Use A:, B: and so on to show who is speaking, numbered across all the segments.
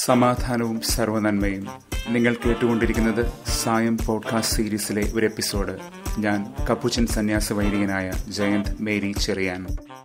A: സമാധാനവും സർവനന്മയും നിങ്ങൾ കേട്ടുകൊണ്ടിരിക്കുന്നത് സായം പോഡ്കാസ്റ്റ് സീരീസിലെ ഒരു എപ്പിസോഡ് ഞാൻ കപ്പുച്ചൻ സന്യാസ വൈദികനായ ജയന്ത് മേരി ചെറിയാൻ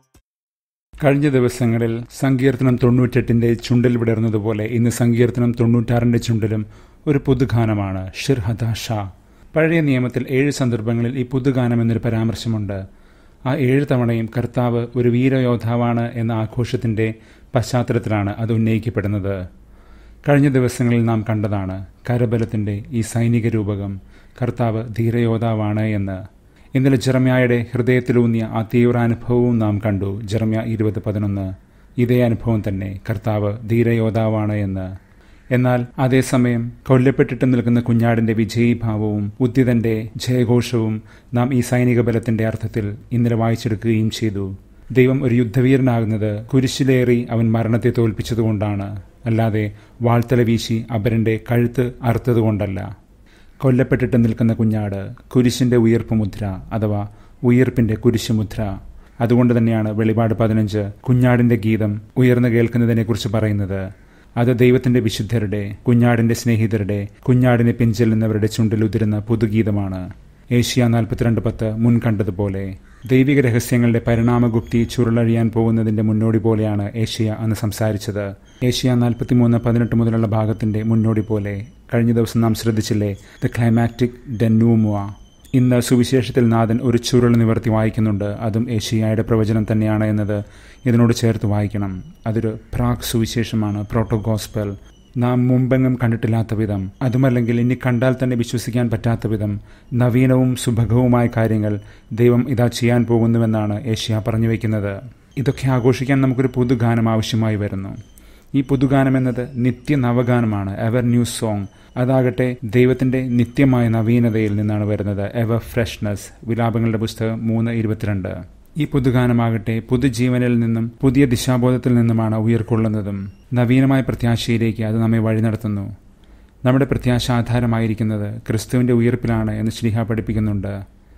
A: കഴിഞ്ഞ ദിവസങ്ങളിൽ സങ്കീർത്തനം തൊണ്ണൂറ്റെട്ടിന്റെ ചുണ്ടിൽ വിടർന്നതുപോലെ ഇന്ന് സങ്കീർത്തനം തൊണ്ണൂറ്റാറിന്റെ ചുണ്ടിലും ഒരു പുതുഗാനമാണ് ഷിർ ഹദാഷ പഴയ നിയമത്തിൽ ഏഴ് സന്ദർഭങ്ങളിൽ ഈ പുതുഗാനം എന്നൊരു പരാമർശമുണ്ട് ആ ഏഴ് തവണയും കർത്താവ് ഒരു വീരയോദ്ധാവാണ് എന്ന ആഘോഷത്തിന്റെ പശ്ചാത്തലത്തിലാണ് അത് ഉന്നയിക്കപ്പെടുന്നത് കഴിഞ്ഞ ദിവസങ്ങളിൽ നാം കണ്ടതാണ് കരബലത്തിന്റെ ഈ സൈനിക രൂപകം കർത്താവ് ധീരയോദ്ധാവാണ് എന്ന് ഇന്നലെ ജെറമ്യായുടെ ഹൃദയത്തിലൂന്നിയ ആ തീവ്രാനുഭവവും നാം കണ്ടു ജെറമ്യ ഇരുപത് പതിനൊന്ന് ഇതേ അനുഭവം തന്നെ കർത്താവ് ധീരയോദ്ധാവാണ് എന്ന് എന്നാൽ അതേസമയം കൊല്ലപ്പെട്ടിട്ട് നിൽക്കുന്ന കുഞ്ഞാടിന്റെ വിജയീഭാവവും ഉദ്യതന്റെ ജയഘോഷവും നാം ഈ സൈനിക ബലത്തിന്റെ അർത്ഥത്തിൽ ഇന്നലെ വായിച്ചെടുക്കുകയും ചെയ്തു ദൈവം ഒരു യുദ്ധവീരനാകുന്നത് കുരിശിലേറി അവൻ മരണത്തെ തോൽപ്പിച്ചതുകൊണ്ടാണ് അല്ലാതെ വാൾത്തല വീശി അപരന്റെ കഴുത്ത് അറുത്തതുകൊണ്ടല്ല കൊല്ലപ്പെട്ടിട്ട് നിൽക്കുന്ന കുഞ്ഞാട് കുരിശിന്റെ ഉയർപ്പ് മുദ്ര അഥവാ ഉയർപ്പിന്റെ കുരിശുമുദ്ര അതുകൊണ്ട് തന്നെയാണ് വെളിപാട് പതിനഞ്ച് കുഞ്ഞാടിന്റെ ഗീതം ഉയർന്നു കേൾക്കുന്നതിനെക്കുറിച്ച് പറയുന്നത് അത് ദൈവത്തിന്റെ വിശുദ്ധരുടെ കുഞ്ഞാടിന്റെ സ്നേഹിതരുടെ കുഞ്ഞാടിനെ പിൻചെല്ലുന്നവരുടെ ചുണ്ടിൽ ഉതിരുന്ന പുതുഗീതമാണ് ഏഷ്യ നാൽപ്പത്തിരണ്ട് പത്ത് മുൻ കണ്ടതുപോലെ ദൈവിക രഹസ്യങ്ങളുടെ പരിണാമഗുപ്തി ചുരുളഴിയാൻ പോകുന്നതിന്റെ മുന്നോടി പോലെയാണ് ഏഷ്യ അന്ന് സംസാരിച്ചത് ഏഷ്യ നാൽപ്പത്തിമൂന്ന് പതിനെട്ട് മുതലുള്ള ഭാഗത്തിന്റെ മുന്നോടി പോലെ കഴിഞ്ഞ ദിവസം നാം ശ്രദ്ധിച്ചില്ലേ ദ ക്ലൈമാറ്റിക് ഡെന്നൂമുവ ഇന്ന് സുവിശേഷത്തിൽ നാഥൻ ഒരു ചുരുൾ നിവർത്തി വായിക്കുന്നുണ്ട് അതും ഏഷ്യയുടെ പ്രവചനം തന്നെയാണ് എന്നത് ഇതിനോട് ചേർത്ത് വായിക്കണം അതൊരു പ്രാഗ് സുവിശേഷമാണ് പ്രോട്ടോഗോസ്പൽ നാം മുമ്പെങ്ങും കണ്ടിട്ടില്ലാത്ത വിധം അതുമല്ലെങ്കിൽ ഇനി കണ്ടാൽ തന്നെ വിശ്വസിക്കാൻ പറ്റാത്ത വിധം നവീനവും സുഭഗവുമായ കാര്യങ്ങൾ ദൈവം ഇതാ ചെയ്യാൻ പോകുന്നുവെന്നാണ് ഏഷ്യ പറഞ്ഞു വയ്ക്കുന്നത് ഇതൊക്കെ ആഘോഷിക്കാൻ നമുക്കൊരു പുതുഗാനം ആവശ്യമായി വരുന്നു ഈ പുതുഗാനം എന്നത് നിത്യ നവഗാനമാണ് എവർ ന്യൂ സോങ് അതാകട്ടെ ദൈവത്തിന്റെ നിത്യമായ നവീനതയിൽ നിന്നാണ് വരുന്നത് എവർ ഫ്രഷ്നസ് വിലാപങ്ങളുടെ പുസ്തകം മൂന്ന് ഇരുപത്തിരണ്ട് ഈ പുതുഗാനമാകട്ടെ പുതുജീവനിൽ നിന്നും പുതിയ ദിശാബോധത്തിൽ നിന്നുമാണ് ഉയർക്കൊള്ളുന്നതും നവീനമായ പ്രത്യാശയിലേക്ക് അത് നമ്മെ വഴി നടത്തുന്നു നമ്മുടെ പ്രത്യാശ ആധാരമായിരിക്കുന്നത് ക്രിസ്തുവിന്റെ ഉയർപ്പിലാണ് എന്ന് ശ്രീഹ പഠിപ്പിക്കുന്നുണ്ട്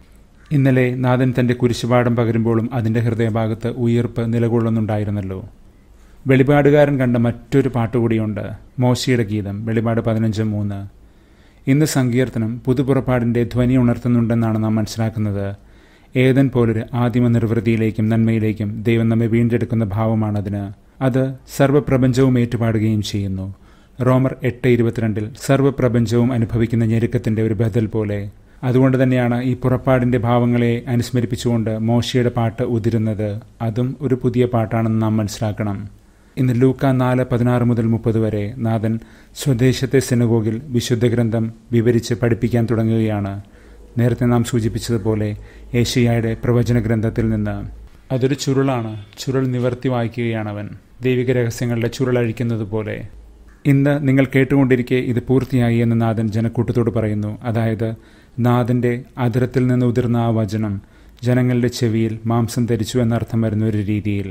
A: ഇന്നലെ നാഥൻ തന്റെ കുരിശുപാഠം പകരുമ്പോഴും അതിന്റെ ഹൃദയഭാഗത്ത് ഉയർപ്പ് നിലകൊള്ളുന്നുണ്ടായിരുന്നല്ലോ വെളിപാടുകാരൻ കണ്ട മറ്റൊരു പാട്ടുകൂടിയുണ്ട് മോശിയുടെ ഗീതം വെളിപാട് പതിനഞ്ച് മൂന്ന് ഇന്ന് സങ്കീർത്തനം പുതുപുറപ്പാടിന്റെ ധ്വനി ഉണർത്തുന്നുണ്ടെന്നാണ് നാം മനസ്സിലാക്കുന്നത് ഏതൻ പോലൊരു ആദിമ നിർവൃതിയിലേക്കും നന്മയിലേക്കും ദൈവം നമ്മെ വീണ്ടെടുക്കുന്ന ഭാവമാണതിന് അത് സർവ്വപ്രപഞ്ചവും ഏറ്റുപാടുകയും ചെയ്യുന്നു റോമർ എട്ട് ഇരുപത്തിരണ്ടിൽ സർവ്വപ്രപഞ്ചവും അനുഭവിക്കുന്ന ഞെരുക്കത്തിന്റെ ഒരു ബദൽ പോലെ അതുകൊണ്ട് തന്നെയാണ് ഈ പുറപ്പാടിന്റെ ഭാവങ്ങളെ അനുസ്മരിപ്പിച്ചുകൊണ്ട് മോശയുടെ പാട്ട് ഉതിരുന്നത് അതും ഒരു പുതിയ പാട്ടാണെന്ന് നാം മനസ്സിലാക്കണം ഇന്ന് ലൂക്ക നാല് പതിനാറ് മുതൽ മുപ്പത് വരെ നാഥൻ സ്വദേശത്തെ സെനഗോഗിൽ വിശുദ്ധ ഗ്രന്ഥം വിവരിച്ച് പഠിപ്പിക്കാൻ തുടങ്ങുകയാണ് നേരത്തെ നാം സൂചിപ്പിച്ചതുപോലെ ഏഷ്യയുടെ പ്രവചന ഗ്രന്ഥത്തിൽ നിന്ന് അതൊരു ചുരുളാണ് ചുരുൾ നിവർത്തി വായിക്കുകയാണ് അവൻ ദൈവിക രഹസ്യങ്ങളുടെ ചുരുൾ അഴിക്കുന്നത് പോലെ ഇന്ന് നിങ്ങൾ കേട്ടുകൊണ്ടിരിക്കെ ഇത് പൂർത്തിയായി എന്ന് നാഥൻ ജനക്കൂട്ടത്തോട് പറയുന്നു അതായത് നാഥന്റെ അതിരത്തിൽ നിന്ന് ഉതിർന്ന ആ വചനം ജനങ്ങളുടെ ചെവിയിൽ മാംസം ധരിച്ചു എന്നർത്ഥം വരുന്ന ഒരു രീതിയിൽ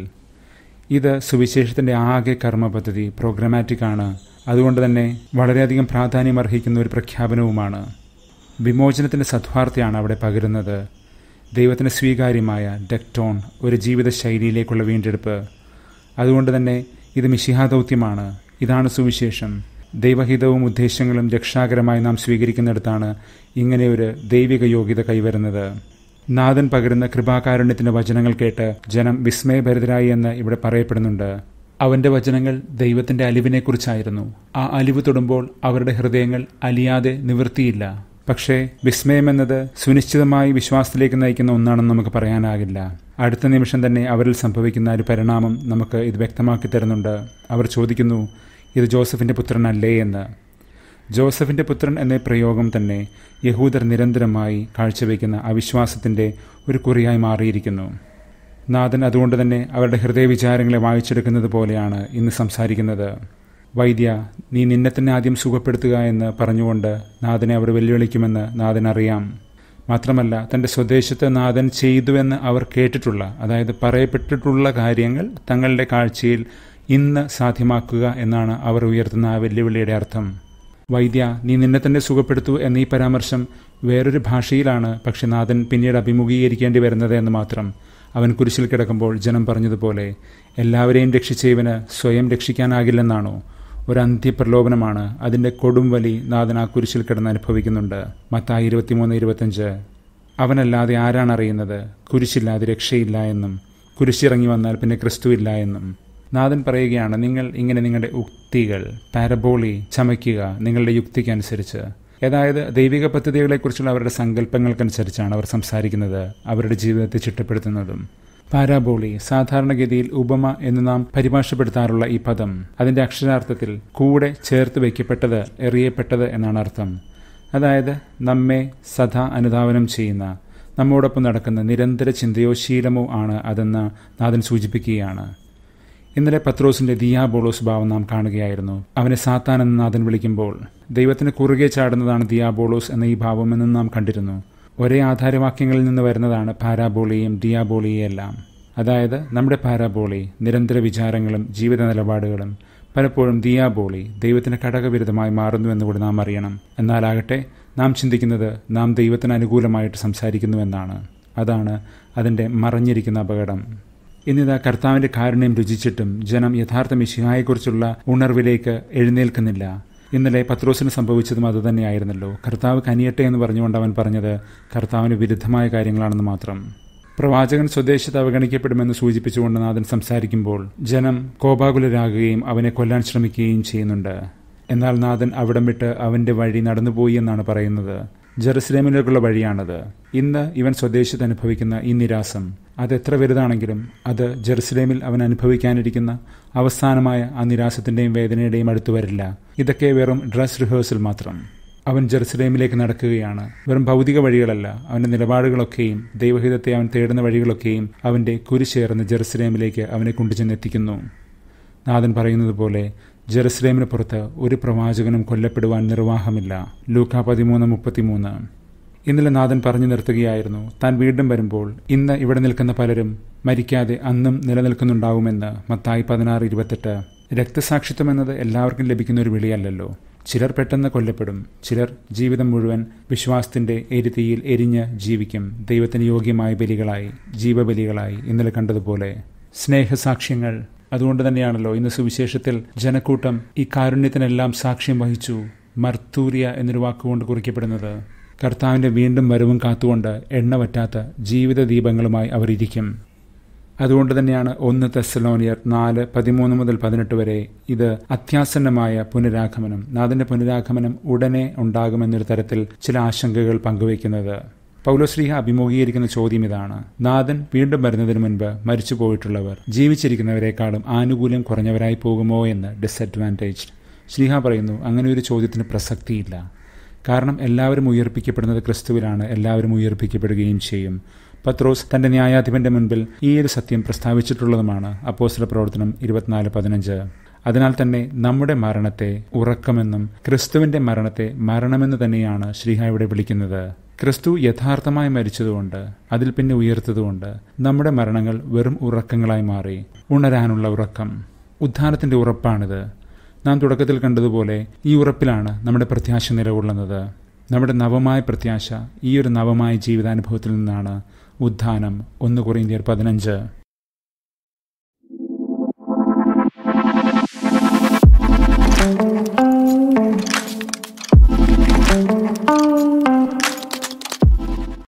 A: ഇത് സുവിശേഷത്തിന്റെ ആകെ കർമ്മ പദ്ധതി പ്രോഗ്രാമാറ്റിക് ആണ് അതുകൊണ്ട് തന്നെ വളരെയധികം പ്രാധാന്യം അർഹിക്കുന്ന ഒരു പ്രഖ്യാപനവുമാണ് വിമോചനത്തിന്റെ സദ്വാർത്തയാണ് അവിടെ പകരുന്നത് ദൈവത്തിന് സ്വീകാര്യമായ ഡെക്ടോൺ ഒരു ജീവിത ശൈലിയിലേക്കുള്ള വീണ്ടെടുപ്പ് അതുകൊണ്ട് തന്നെ ഇത് മിശിഹാദൗത്യമാണ് ഇതാണ് സുവിശേഷം ദൈവഹിതവും ഉദ്ദേശങ്ങളും രക്ഷാകരമായി നാം സ്വീകരിക്കുന്നിടത്താണ് ഇങ്ങനെ ഒരു ദൈവിക യോഗ്യത കൈവരുന്നത് നാഥൻ പകരുന്ന കൃപാകാരുണ്യത്തിന്റെ വചനങ്ങൾ കേട്ട് ജനം വിസ്മയഭരിതരായി എന്ന് ഇവിടെ പറയപ്പെടുന്നുണ്ട് അവന്റെ വചനങ്ങൾ ദൈവത്തിന്റെ അലിവിനെക്കുറിച്ചായിരുന്നു ആ അലിവ് തൊടുമ്പോൾ അവരുടെ ഹൃദയങ്ങൾ അലിയാതെ നിവൃത്തിയില്ല പക്ഷേ വിസ്മയമെന്നത് സുനിശ്ചിതമായി വിശ്വാസത്തിലേക്ക് നയിക്കുന്ന ഒന്നാണെന്ന് നമുക്ക് പറയാനാകില്ല അടുത്ത നിമിഷം തന്നെ അവരിൽ സംഭവിക്കുന്ന ഒരു പരിണാമം നമുക്ക് ഇത് വ്യക്തമാക്കി തരുന്നുണ്ട് അവർ ചോദിക്കുന്നു ഇത് ജോസഫിന്റെ പുത്രനല്ലേ എന്ന് ജോസഫിന്റെ പുത്രൻ എന്ന പ്രയോഗം തന്നെ യഹൂദർ നിരന്തരമായി കാഴ്ചവെക്കുന്ന അവിശ്വാസത്തിന്റെ ഒരു കുറിയായി മാറിയിരിക്കുന്നു നാഥൻ അതുകൊണ്ട് തന്നെ അവരുടെ ഹൃദയവിചാരങ്ങളെ വായിച്ചെടുക്കുന്നത് പോലെയാണ് ഇന്ന് സംസാരിക്കുന്നത് വൈദ്യ നീ നിന്നെ തന്നെ ആദ്യം സുഖപ്പെടുത്തുക എന്ന് പറഞ്ഞുകൊണ്ട് നാഥനെ അവർ വെല്ലുവിളിക്കുമെന്ന് നാഥൻ അറിയാം മാത്രമല്ല തൻ്റെ സ്വദേശത്ത് നാഥൻ ചെയ്തുവെന്ന് അവർ കേട്ടിട്ടുള്ള അതായത് പറയപ്പെട്ടിട്ടുള്ള കാര്യങ്ങൾ തങ്ങളുടെ കാഴ്ചയിൽ ഇന്ന് സാധ്യമാക്കുക എന്നാണ് അവർ ഉയർത്തുന്ന ആ വെല്ലുവിളിയുടെ അർത്ഥം വൈദ്യ നീ നിന്നെ തന്നെ സുഖപ്പെടുത്തു എന്ന ഈ പരാമർശം വേറൊരു ഭാഷയിലാണ് പക്ഷെ നാഥൻ പിന്നീട് അഭിമുഖീകരിക്കേണ്ടി വരുന്നത് എന്ന് മാത്രം അവൻ കുരിശിൽ കിടക്കുമ്പോൾ ജനം പറഞ്ഞതുപോലെ എല്ലാവരെയും രക്ഷിച്ച ഇവന് സ്വയം രക്ഷിക്കാനാകില്ലെന്നാണോ ഒരു അന്ത്യപ്രലോഭനമാണ് അതിൻ്റെ കൊടും വലി നാഥൻ ആ കുരിശിൽ കിടന്ന് അനുഭവിക്കുന്നുണ്ട് മത്തായി ഇരുപത്തിമൂന്ന് ഇരുപത്തഞ്ച് അവനല്ലാതെ ആരാണ് അറിയുന്നത് കുരിശില്ലാതെ രക്ഷയില്ല എന്നും കുരിശിറങ്ങി വന്നാൽ പിന്നെ ക്രിസ്തു ഇല്ല എന്നും നാഥൻ പറയുകയാണ് നിങ്ങൾ ഇങ്ങനെ നിങ്ങളുടെ ഉക്തികൾ പാരബോളി ചമയ്ക്കുക നിങ്ങളുടെ യുക്തിക്കനുസരിച്ച് അതായത് ദൈവിക പദ്ധതികളെക്കുറിച്ചുള്ള അവരുടെ സങ്കല്പങ്ങൾക്കനുസരിച്ചാണ് അവർ സംസാരിക്കുന്നത് അവരുടെ ജീവിതത്തെ ചിട്ടപ്പെടുത്തുന്നതും പാരാബോളി സാധാരണഗതിയിൽ ഉപമ എന്ന് നാം പരിഭാഷപ്പെടുത്താറുള്ള ഈ പദം അതിന്റെ അക്ഷരാർത്ഥത്തിൽ കൂടെ ചേർത്ത് വയ്ക്കപ്പെട്ടത് എറിയപ്പെട്ടത് എന്നാണ് അർത്ഥം അതായത് നമ്മെ സദാ അനുധാവനം ചെയ്യുന്ന നമ്മോടൊപ്പം നടക്കുന്ന നിരന്തര ചിന്തയോ ശീലമോ ആണ് അതെന്ന് നാഥൻ സൂചിപ്പിക്കുകയാണ് ഇന്നലെ പത്രോസിന്റെ ദിയാബോളോസ് ഭാവം നാം കാണുകയായിരുന്നു അവനെ സാത്താൻ എന്ന് നാഥൻ വിളിക്കുമ്പോൾ ദൈവത്തിന് കുറുകെ ചാടുന്നതാണ് ദിയാബോളോസ് എന്ന ഈ ഭാവമെന്നും നാം കണ്ടിരുന്നു ഒരേ ആധാരവാക്യങ്ങളിൽ നിന്ന് വരുന്നതാണ് പാരാബോളിയും ദിയാബോളിയും എല്ലാം അതായത് നമ്മുടെ പാരാബോളി നിരന്തര വിചാരങ്ങളും ജീവിത നിലപാടുകളും പലപ്പോഴും ദിയാബോളി ദൈവത്തിന് ഘടകവിരുദ്ധമായി മാറുന്നുവെന്ന് കൂടി നാം അറിയണം എന്നാലാകട്ടെ നാം ചിന്തിക്കുന്നത് നാം ദൈവത്തിന് അനുകൂലമായിട്ട് സംസാരിക്കുന്നുവെന്നാണ് അതാണ് അതിൻ്റെ മറഞ്ഞിരിക്കുന്ന അപകടം ഇന്നിതാ കർത്താവിന്റെ കാരുണ്യം രുചിച്ചിട്ടും ജനം യഥാർത്ഥ മിശിഹായെക്കുറിച്ചുള്ള ഉണർവിലേക്ക് എഴുന്നേൽക്കുന്നില്ല ഇന്നലെ പത്രോസിന് സംഭവിച്ചതും അതുതന്നെയായിരുന്നല്ലോ കർത്താവ് കനിയട്ടെ എന്ന് പറഞ്ഞുകൊണ്ട് അവൻ പറഞ്ഞത് കർത്താവിന് വിരുദ്ധമായ കാര്യങ്ങളാണെന്ന് മാത്രം പ്രവാചകൻ സ്വദേശത്ത് അവഗണിക്കപ്പെടുമെന്ന് സൂചിപ്പിച്ചുകൊണ്ട് നാഥൻ സംസാരിക്കുമ്പോൾ ജനം കോപാകുലരാകുകയും അവനെ കൊല്ലാൻ ശ്രമിക്കുകയും ചെയ്യുന്നുണ്ട് എന്നാൽ നാഥൻ അവിടം വിട്ട് അവന്റെ വഴി നടന്നുപോയി എന്നാണ് പറയുന്നത് ജെറുസലേമിലേക്കുള്ള വഴിയാണത് ഇന്ന് ഇവൻ സ്വദേശത്ത് അനുഭവിക്കുന്ന ഈ നിരാസം അത് എത്ര വലുതാണെങ്കിലും അത് ജെറുസലേമിൽ അവൻ അനുഭവിക്കാനിരിക്കുന്ന അവസാനമായ ആ നിരാസത്തിന്റെയും വേദനയുടെയും അടുത്തു വരില്ല ഇതൊക്കെ വെറും ഡ്രസ് റിഹേഴ്സൽ മാത്രം അവൻ ജെറുസലേമിലേക്ക് നടക്കുകയാണ് വെറും ഭൗതിക വഴികളല്ല അവന്റെ നിലപാടുകളൊക്കെയും ദൈവഹിതത്തെ അവൻ തേടുന്ന വഴികളൊക്കെയും അവന്റെ കുരിശേർന്ന് ജെറുസലേമിലേക്ക് അവനെ കൊണ്ടുചെന്നെത്തിക്കുന്നു നാഥൻ പറയുന്നത് പോലെ ജെറുസലേമിന് പുറത്ത് ഒരു പ്രവാചകനും കൊല്ലപ്പെടുവാൻ നിർവാഹമില്ല ലൂക്ക പതിമൂന്ന് മുപ്പത്തിമൂന്ന് ഇന്നലെ നാഥൻ പറഞ്ഞു നിർത്തുകയായിരുന്നു താൻ വീണ്ടും വരുമ്പോൾ ഇന്ന് ഇവിടെ നിൽക്കുന്ന പലരും മരിക്കാതെ അന്നും നിലനിൽക്കുന്നുണ്ടാവുമെന്ന് മത്തായി പതിനാറ് ഇരുപത്തെട്ട് രക്തസാക്ഷിത്വം എന്നത് എല്ലാവർക്കും ലഭിക്കുന്ന ഒരു വിളിയല്ലല്ലോ ചിലർ പെട്ടെന്ന് കൊല്ലപ്പെടും ചിലർ ജീവിതം മുഴുവൻ വിശ്വാസത്തിന്റെ എരുതിയിൽ എരിഞ്ഞ് ജീവിക്കും ദൈവത്തിന് യോഗ്യമായ ബലികളായി ജീവബലികളായി ഇന്നലെ കണ്ടതുപോലെ സ്നേഹസാക്ഷ്യങ്ങൾ അതുകൊണ്ട് തന്നെയാണല്ലോ ഇന്ന് സുവിശേഷത്തിൽ ജനക്കൂട്ടം ഈ കാരുണ്യത്തിനെല്ലാം സാക്ഷ്യം വഹിച്ചു മർത്തൂരിയ എന്നൊരു വാക്കുകൊണ്ട് കുറിക്കപ്പെടുന്നത് കർത്താവിന്റെ വീണ്ടും വരവും കാത്തുകൊണ്ട് എണ്ണ വറ്റാത്ത ജീവിത ദീപങ്ങളുമായി അവർ ഇരിക്കും അതുകൊണ്ട് തന്നെയാണ് ഒന്ന് തെസലോനിയർ നാല് പതിമൂന്ന് മുതൽ പതിനെട്ട് വരെ ഇത് അത്യാസന്നമായ പുനരാഗമനം നാഥന്റെ പുനരാഗമനം ഉടനെ ഉണ്ടാകുമെന്നൊരു തരത്തിൽ ചില ആശങ്കകൾ പങ്കുവയ്ക്കുന്നത് പൗലോശ്രീഹ അഭിമുഖീകരിക്കുന്ന ചോദ്യം ഇതാണ് നാഥൻ വീണ്ടും വരുന്നതിന് മുൻപ് മരിച്ചു പോയിട്ടുള്ളവർ ജീവിച്ചിരിക്കുന്നവരെക്കാളും ആനുകൂല്യം കുറഞ്ഞവരായി പോകുമോ എന്ന് ഡിസഡ്വാൻറ്റേജ് ശ്രീഹ പറയുന്നു അങ്ങനെ ഒരു ചോദ്യത്തിന് പ്രസക്തിയില്ല കാരണം എല്ലാവരും ഉയർപ്പിക്കപ്പെടുന്നത് ക്രിസ്തുവിലാണ് എല്ലാവരും ഉയർപ്പിക്കപ്പെടുകയും ചെയ്യും പത്രോസ് തന്റെ ന്യായാധിപന്റെ മുൻപിൽ ഈ ഒരു സത്യം പ്രസ്താവിച്ചിട്ടുള്ളതുമാണ് അപ്പോസ്തല പ്രവർത്തനം ഇരുപത്തിനാല് പതിനഞ്ച് അതിനാൽ തന്നെ നമ്മുടെ മരണത്തെ ഉറക്കമെന്നും ക്രിസ്തുവിന്റെ മരണത്തെ മരണമെന്ന് തന്നെയാണ് ശ്രീഹ ഇവിടെ വിളിക്കുന്നത് ക്രിസ്തു യഥാർത്ഥമായി മരിച്ചതുകൊണ്ട് അതിൽ പിന്നെ ഉയർത്തതുകൊണ്ട് നമ്മുടെ മരണങ്ങൾ വെറും ഉറക്കങ്ങളായി മാറി ഉണരാനുള്ള ഉറക്കം ഉദ്ധാനത്തിന്റെ ഉറപ്പാണിത് നാം തുടക്കത്തിൽ കണ്ടതുപോലെ ഈ ഉറപ്പിലാണ് നമ്മുടെ പ്രത്യാശ നിലകൊള്ളുന്നത് നമ്മുടെ നവമായ പ്രത്യാശ ഈ ഒരു നവമായ ജീവിതാനുഭവത്തിൽ നിന്നാണ് ഉദ്ധാനം ഒന്ന് കുറേന്ത്യർ പതിനഞ്ച്
B: thank you